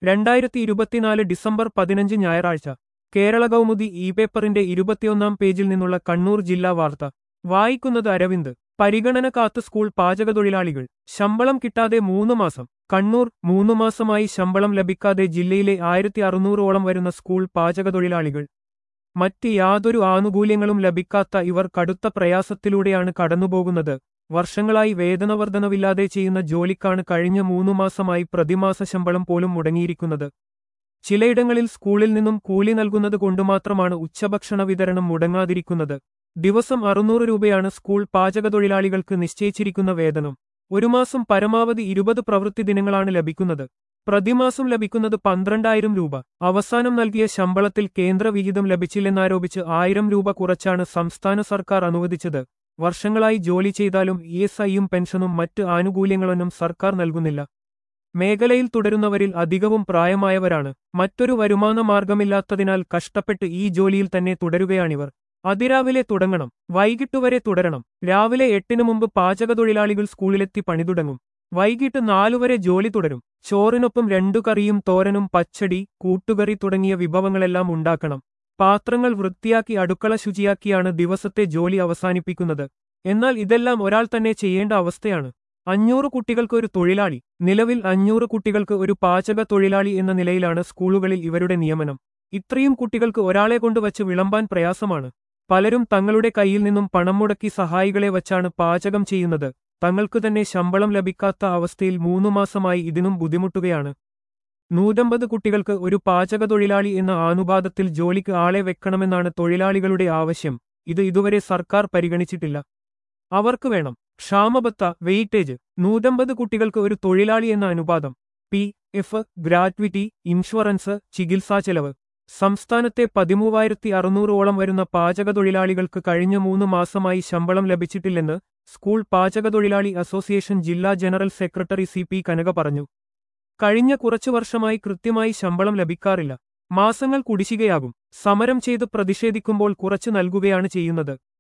രണ്ടായിരത്തി ഇരുപത്തിനാല് ഡിസംബർ പതിനഞ്ച് ഞായറാഴ്ച കേരള കൗമുദി ഇ പേപ്പറിന്റെ ഇരുപത്തിയൊന്നാം പേജിൽ നിന്നുള്ള കണ്ണൂർ ജില്ലാ വാർത്ത വായിക്കുന്നത് അരവിന്ദ് പരിഗണന കാത്ത് സ്കൂൾ പാചകതൊഴിലാളികൾ ശമ്പളം കിട്ടാതെ മൂന്ന് മാസം കണ്ണൂർ മൂന്ന് മാസമായി ശമ്പളം ലഭിക്കാതെ ജില്ലയിലെ ആയിരത്തി അറുന്നൂറോളം വരുന്ന സ്കൂൾ പാചകതൊഴിലാളികൾ മറ്റ് യാതൊരു ആനുകൂല്യങ്ങളും ലഭിക്കാത്ത ഇവർ കടുത്ത പ്രയാസത്തിലൂടെയാണ് കടന്നുപോകുന്നത് വർഷങ്ങളായി വേതനവർദ്ധനവില്ലാതെ ചെയ്യുന്ന ജോലിക്കാണ് കഴിഞ്ഞ മൂന്നു മാസമായി പ്രതിമാസ ശമ്പളം പോലും മുടങ്ങിയിരിക്കുന്നത് ചിലയിടങ്ങളിൽ സ്കൂളിൽ നിന്നും കൂലി നൽകുന്നത് കൊണ്ടുമാത്രമാണ് ഉച്ചഭക്ഷണ വിതരണം മുടങ്ങാതിരിക്കുന്നത് ദിവസം അറുന്നൂറ് രൂപയാണ് സ്കൂൾ പാചകതൊഴിലാളികൾക്ക് നിശ്ചയിച്ചിരിക്കുന്ന വേതനം ഒരു മാസം പരമാവധി ഇരുപത് പ്രവൃത്തി ദിനങ്ങളാണ് ലഭിക്കുന്നത് പ്രതിമാസം ലഭിക്കുന്നത് പന്ത്രണ്ടായിരം രൂപ അവസാനം നൽകിയ ശമ്പളത്തിൽ കേന്ദ്ര വിഹിതം ലഭിച്ചില്ലെന്നാരോപിച്ച് ആയിരം രൂപ കുറച്ചാണ് സംസ്ഥാന സർക്കാർ അനുവദിച്ചത് വർഷങ്ങളായി ജോലി ചെയ്താലും ഇ എസ് ഐയും പെൻഷനും മറ്റ് ആനുകൂല്യങ്ങളൊന്നും സർക്കാർ നൽകുന്നില്ല മേഖലയിൽ തുടരുന്നവരിൽ അധികവും പ്രായമായവരാണ് മറ്റൊരു വരുമാന മാർഗമില്ലാത്തതിനാൽ കഷ്ടപ്പെട്ട് ഈ ജോലിയിൽ തന്നെ തുടരുകയാണിവർ അതിരാവിലെ തുടങ്ങണം വൈകിട്ടുവരെ തുടരണം രാവിലെ എട്ടിനു മുമ്പ് പാചകതൊഴിലാളികൾ സ്കൂളിലെത്തി പണിതുടങ്ങും വൈകിട്ട് നാലുവരെ ജോലി തുടരും ചോറിനൊപ്പം രണ്ടു കറിയും തോരനും പച്ചടി കൂട്ടുകറി തുടങ്ങിയ വിഭവങ്ങളെല്ലാം ഉണ്ടാക്കണം പാത്രങ്ങൾ വൃത്തിയാക്കി അടുക്കള ശുചിയാക്കിയാണ് ദിവസത്തെ ജോലി അവസാനിപ്പിക്കുന്നത് എന്നാൽ ഇതെല്ലാം ഒരാൾ തന്നെ ചെയ്യേണ്ട അവസ്ഥയാണ് അഞ്ഞൂറ് കുട്ടികൾക്ക് ഒരു തൊഴിലാളി നിലവിൽ അഞ്ഞൂറ് കുട്ടികൾക്ക് ഒരു പാചക തൊഴിലാളി എന്ന നിലയിലാണ് സ്കൂളുകളിൽ ഇവരുടെ നിയമനം ഇത്രയും കുട്ടികൾക്ക് ഒരാളെ കൊണ്ട് വച്ച് വിളമ്പാൻ പ്രയാസമാണ് പലരും തങ്ങളുടെ കയ്യിൽ നിന്നും പണം മുടക്കി സഹായികളെ വച്ചാണ് പാചകം ചെയ്യുന്നത് തങ്ങൾക്ക് തന്നെ ശമ്പളം ലഭിക്കാത്ത അവസ്ഥയിൽ മൂന്നു മാസമായി ഇതിനും ബുദ്ധിമുട്ടുകയാണ് നൂറ്റമ്പത് കുട്ടികൾക്ക് ഒരു പാചക തൊഴിലാളി എന്ന ആനുപാതത്തിൽ ജോലിക്ക് ആളെ വെക്കണമെന്നാണ് തൊഴിലാളികളുടെ ആവശ്യം ഇത് ഇതുവരെ സർക്കാർ പരിഗണിച്ചിട്ടില്ല അവർക്ക് വേണം ക്ഷാമബത്ത വെയിറ്റേജ് നൂറ്റമ്പത് കുട്ടികൾക്ക് ഒരു തൊഴിലാളി എന്ന അനുപാതം പി എഫ് ഗ്രാറ്റുവിറ്റി ഇൻഷുറൻസ് ചികിത്സാ ചെലവ് സംസ്ഥാനത്തെ പതിമൂവായിരത്തി അറുന്നൂറോളം വരുന്ന പാചകതൊഴിലാളികൾക്ക് കഴിഞ്ഞ മൂന്ന് മാസമായി ശമ്പളം ലഭിച്ചിട്ടില്ലെന്ന് സ്കൂൾ പാചകതൊഴിലാളി അസോസിയേഷൻ ജില്ലാ general secretary C P Kanaka പറഞ്ഞു കഴിഞ്ഞ കുറച്ചു വർഷമായി കൃത്യമായി ശമ്പളം ലഭിക്കാറില്ല മാസങ്ങൾ കുടിശ്ശികയാകും സമരം ചെയ്ത് പ്രതിഷേധിക്കുമ്പോൾ കുറച്ചു നൽകുകയാണ് ചെയ്യുന്നത്